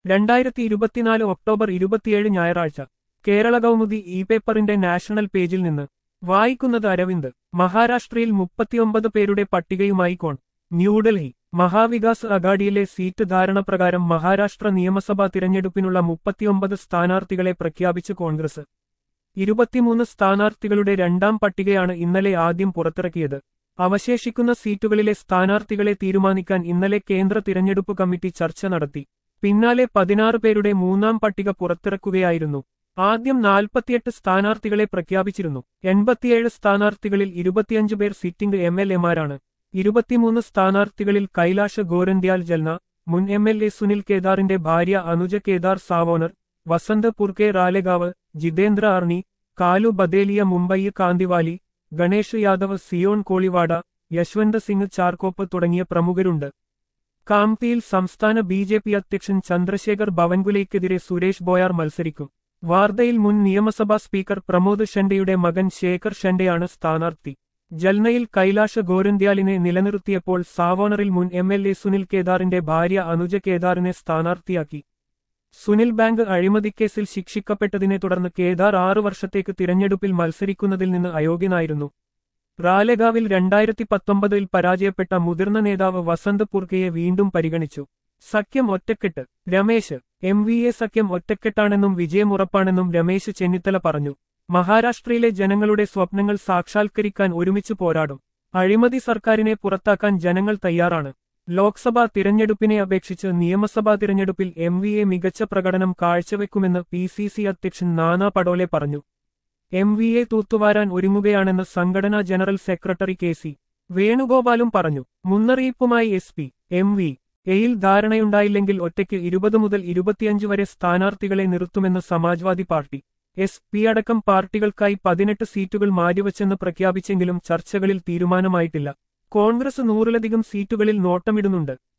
രണ്ടായിരത്തി ഇരുപത്തിനാല് ഒക്ടോബർ ഇരുപത്തിയേഴ് ഞായറാഴ്ച കേരള കൗമുദി ഇ പേപ്പറിന്റെ നാഷണൽ പേജിൽ നിന്ന് വായിക്കുന്നത് അരവിന്ദ് മഹാരാഷ്ട്രയിൽ മുപ്പത്തിയൊമ്പത് പേരുടെ പട്ടികയുമായി കോൺ ന്യൂഡൽഹി മഹാവികാസ് അഗാഡിയിലെ സീറ്റ് ധാരണപ്രകാരം മഹാരാഷ്ട്ര നിയമസഭാ തിരഞ്ഞെടുപ്പിനുള്ള മുപ്പത്തിയൊമ്പത് സ്ഥാനാർത്ഥികളെ പ്രഖ്യാപിച്ച് കോൺഗ്രസ് ഇരുപത്തിമൂന്ന് സ്ഥാനാർത്ഥികളുടെ രണ്ടാം പട്ടികയാണ് ഇന്നലെ ആദ്യം പുറത്തിറക്കിയത് അവശേഷിക്കുന്ന സീറ്റുകളിലെ സ്ഥാനാർത്ഥികളെ തീരുമാനിക്കാൻ ഇന്നലെ കേന്ദ്ര തിരഞ്ഞെടുപ്പ് കമ്മിറ്റി ചർച്ച നടത്തി പിന്നാലെ പതിനാറ് പേരുടെ മൂന്നാം പട്ടിക പുറത്തിറക്കുകയായിരുന്നു ആദ്യം നാൽപ്പത്തിയെട്ട് സ്ഥാനാർത്ഥികളെ പ്രഖ്യാപിച്ചിരുന്നു എൺപത്തിയേഴ് സ്ഥാനാർത്ഥികളിൽ ഇരുപത്തിയഞ്ച് പേർ സിറ്റിംഗ് എം എൽ എമാരാണ് ഇരുപത്തിമൂന്ന് സ്ഥാനാർത്ഥികളിൽ കൈലാഷ് ഗോരന്ത്യാൽ ജൽന മുൻ എം എൽ എ സുനിൽ കേദാറിന്റെ ഭാര്യ അനുജ കേദാർ സാവോണർ വസന്ത് പുർക്കെ റാലെഗാവ് ജിതേന്ദ്ര അർണി കാലു ബദേലിയ മുംബൈ കാന്തിവാലി ഗണേഷ് യാദവ് സിയോൺ കോളിവാഡ യശ്വന്ത് സിംഗ് ചാർക്കോപ്പ് തുടങ്ങിയ പ്രമുഖരുണ്ട് കാംപിയിൽ സംസ്ഥാന ബി ജെ പി അധ്യക്ഷൻ ചന്ദ്രശേഖർ ഭവൻകുലയ്ക്കെതിരെ സുരേഷ് ബോയാർ മത്സരിക്കും വാർധയിൽ മുൻ നിയമസഭാ സ്പീക്കർ പ്രമോദ് ഷെൻഡെയുടെ മകൻ ശേഖർ ഷെൻഡെയാണ് സ്ഥാനാർത്ഥി ജൽനയിൽ കൈലാഷ് ഗോരന്ത്യാലിനെ നിലനിർത്തിയപ്പോൾ സാവോണറിൽ മുൻ എം എൽ എ സുനിൽ കേദാറിന്റെ ഭാര്യ അനുജ കേദാറിനെ സ്ഥാനാർത്ഥിയാക്കി സുനിൽ ബാങ്ക് അഴിമതിക്കേസിൽ ശിക്ഷിക്കപ്പെട്ടതിനെ തുടർന്ന് കേദാർ ആറു വർഷത്തേക്ക് തിരഞ്ഞെടുപ്പിൽ മത്സരിക്കുന്നതിൽ നിന്ന് അയോഗ്യനായിരുന്നു റാലെഗാവിൽ രണ്ടായിരത്തി പത്തൊമ്പതിൽ പരാജയപ്പെട്ട മുതിർന്ന നേതാവ് വസന്ത് പുർക്കയെ വീണ്ടും പരിഗണിച്ചു സഖ്യം ഒറ്റക്കെട്ട് രമേശ് എം വി എ സഖ്യം ഒറ്റക്കെട്ടാണെന്നും വിജയമുറപ്പാണെന്നും രമേശ് ചെന്നിത്തല പറഞ്ഞു മഹാരാഷ്ട്രയിലെ ജനങ്ങളുടെ സ്വപ്നങ്ങൾ സാക്ഷാത്കരിക്കാൻ ഒരുമിച്ച് പോരാടും അഴിമതി സർക്കാരിനെ പുറത്താക്കാൻ ജനങ്ങൾ തയ്യാറാണ് ലോക്സഭാ തിരഞ്ഞെടുപ്പിനെ അപേക്ഷിച്ച് നിയമസഭാ തിരഞ്ഞെടുപ്പിൽ എം വി എ മികച്ച പ്രകടനം കാഴ്ചവെക്കുമെന്ന് പി സി സി അധ്യക്ഷൻ നാനാ പടോലെ പറഞ്ഞു എം വി എ തൂത്തുവാരാൻ ഒരുങ്ങുകയാണെന്ന് സംഘടനാ ജനറൽ സെക്രട്ടറി കെ സി വേണുഗോപാലും പറഞ്ഞു മുന്നറിയിപ്പുമായി എസ് പി എം വി എയിൽ ധാരണയുണ്ടായില്ലെങ്കിൽ ഒറ്റയ്ക്ക് ഇരുപത് മുതൽ ഇരുപത്തിയഞ്ച് വരെ സ്ഥാനാർത്ഥികളെ നിർത്തുമെന്ന് സമാജ്വാദി പാർട്ടി എസ് പി അടക്കം പാർട്ടികൾക്കായി പതിനെട്ട് സീറ്റുകൾ മാറ്റിവച്ചെന്ന് പ്രഖ്യാപിച്ചെങ്കിലും ചർച്ചകളിൽ തീരുമാനമായിട്ടില്ല കോൺഗ്രസ് നൂറിലധികം സീറ്റുകളിൽ നോട്ടമിടുന്നുണ്ട്